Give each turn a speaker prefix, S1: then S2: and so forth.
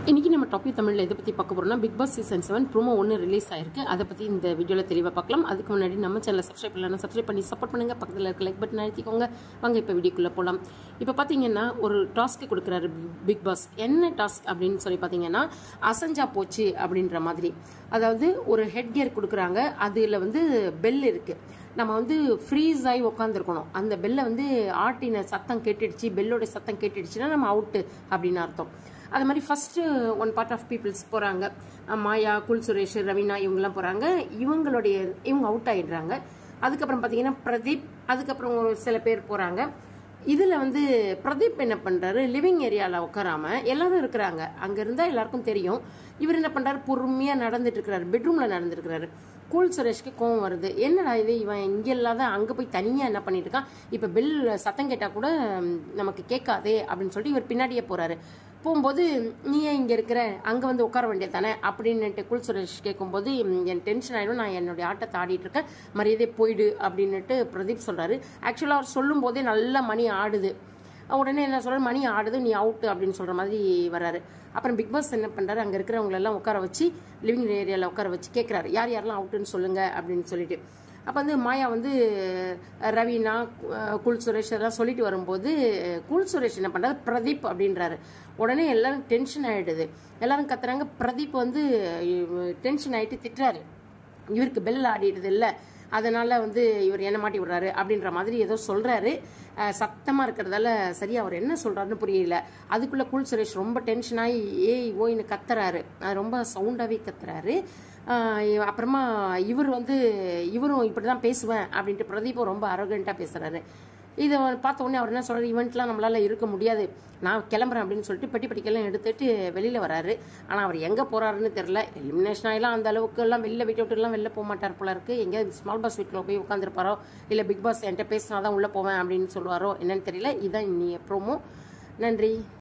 S1: இன்னைக்கு நம்ம டாபிக் தமிழில் எதை பற்றி பார்க்க போறோம்னா Bigg Boss season seven promo ஒன்று ரிலீஸ் ஆயிருக்கு அதை பற்றி இந்த வீடியோவில் தெளிவாக பார்க்கலாம் அதுக்கு முன்னாடி நம்ம சேனலை சப்ஸ்கிரைப் பண்ணலாம் சப்ஸ்கிரைப் பண்ணி சப்போர்ட் பண்ணுங்க பக்கத்தில் இருக்க லைக் பட்டன் அழுத்திக்கோங்க வாங்க இப்போ வீடியோக்குள்ளே போகலாம் இப்போ பார்த்தீங்கன்னா ஒரு டாஸ்க்கு கொடுக்குறாரு பிக் பாஸ் என்ன டாஸ்க் அப்படின்னு சொல்லி பார்த்தீங்கன்னா அசஞ்சா போச்சு அப்படின்ற மாதிரி அதாவது ஒரு ஹெட் கியர் கொடுக்குறாங்க அதில் வந்து பெல் இருக்கு நம்ம வந்து ஃப்ரீஸ் ஆகி உட்காந்துருக்கணும் அந்த பெல்லை வந்து ஆட்டின சத்தம் கேட்டுடுச்சு பெல்லோட சத்தம் கேட்டுடுச்சுன்னா நம்ம அவுட்டு அப்படின்னு அர்த்தம் அது மாதிரி first one part of peoples போகிறாங்க மாயா குல் சுரேஷ் ரவீனா இவங்கெல்லாம் போகிறாங்க இவங்களுடைய இவங்க அவுட் ஆயிடுறாங்க அதுக்கப்புறம் பார்த்தீங்கன்னா பிரதீப் அதுக்கப்புறம் ஒரு சில பேர் போகிறாங்க இதில் வந்து பிரதீப் என்ன பண்ணுறாரு லிவிங் ஏரியாவில் உட்காராம எல்லாரும் இருக்கிறாங்க அங்கே இருந்தால் எல்லாருக்கும் தெரியும் இவர் என்ன பண்ணுறாரு பொறுமையாக நடந்துட்டு இருக்கிறாரு பெட்ரூமில் நடந்துட்டு இருக்கிறாரு கூல் சுரேஷ்க்கு கோவம் வருது என்னடா இது இவன் இங்கே இல்லாத அங்கே போய் தனியாக என்ன பண்ணிட்டு இருக்கான் இப்போ பெல் சத்தம் கேட்டால் கூட ம், நமக்கு கேட்காதே அப்படின்னு சொல்லிட்டு இவர் பின்னாடியே போகிறாரு போகும்போது நீ ஏன் இங்கே இருக்கிற அங்கே வந்து உட்கார வேண்டியது தானே அப்படின்னுட்டு குல் சுரேஷ் கேட்கும்போது ம், என் டென்ஷன் ஆகிடும் நான் என்னுடைய ஆட்டத்தை ஆடிட்டு இருக்கேன் மரியாதை போயிடு அப்படின்னுட்டு பிரதீப் சொல்கிறாரு ஆக்சுவலாக அவர் சொல்லும் போதே நல்லா மணி ஆடுது உடனே என்ன சொல்றாரு மணி ஆடுது நீ அவுட்டு அப்படின்னு சொல்ற மாதிரி வராரு அப்புறம் பிக் பாஸ் என்ன பண்றாரு அங்க இருக்கிறவங்க எல்லாம் உட்கார வச்சு லிவிங் ஏரியால உட்கார வச்சு கேட்கறாரு யார் யாரெல்லாம் அவுட்டுன்னு சொல்லுங்க அப்படின்னு சொல்லிட்டு அப்போ வந்து மாயா வந்து ரவீனா அஹ், குல் சுரேஷ் எல்லாம் சொல்லிட்டு வரும்போது குல் சுரேஷ் என்ன பண்றாரு பிரதீப் அப்படின்றாரு உடனே எல்லாரும் டென்ஷன் ஆயிடுது எல்லாரும் கத்துறாங்க பிரதீப் வந்து டென்ஷன் ஆயிட்டு திட்டுறாரு இவருக்கு பெல் ஆடிடுது இல்ல அதனால வந்து இவர் என்ன மாட்டி விடுறாரு அப்படின்ற மாதிரி ஏதோ சொல்றாரு அஹ் சத்தமா இருக்கிறதால சரியா அவர் என்ன சொல்றாருன்னு புரியல அதுக்குள்ள குல் சுரேஷ் ரொம்ப டென்ஷன் ஆகி ஏய் ஓய்னு கத்துறாரு அது ரொம்ப சவுண்டாவே கத்துறாரு அஹ் அப்புறமா இவர் வந்து இவரும் இப்படிதான் பேசுவேன் அப்படின்ட்டு பிரதீப்பும் ரொம்ப அரகண்டா பேசுறாரு இதை பார்த்த உடனே அவர் என்ன சொல்றாரு ஈவெண்ட்லாம் நம்மளால இருக்க முடியாது நான் கிளம்புறேன் அப்படின்னு சொல்லிட்டு பெட்டி பெட்டிக்கெல்லாம் எடுத்துட்டு வெளியில வராரு ஆனா அவர் எங்க போறாருன்னு தெரியல எலிமினேஷன் ஆகலாம் அந்த அளவுக்கு எல்லாம் வெளில வீட்டை விட்டு எல்லாம் வெளில போக மாட்டார் போல இருக்கு எங்கேயாவது ஸ்மால் பாஸ் வீட்டில் போய் உட்காந்துருப்பாரோ இல்ல பிக் பாஸ் என்கிட்ட பேசினாதான் உள்ள போவேன் அப்படின்னு சொல்லுவாரோ என்னன்னு தெரியல இதான் இன்னி ப்ரோமோ நன்றி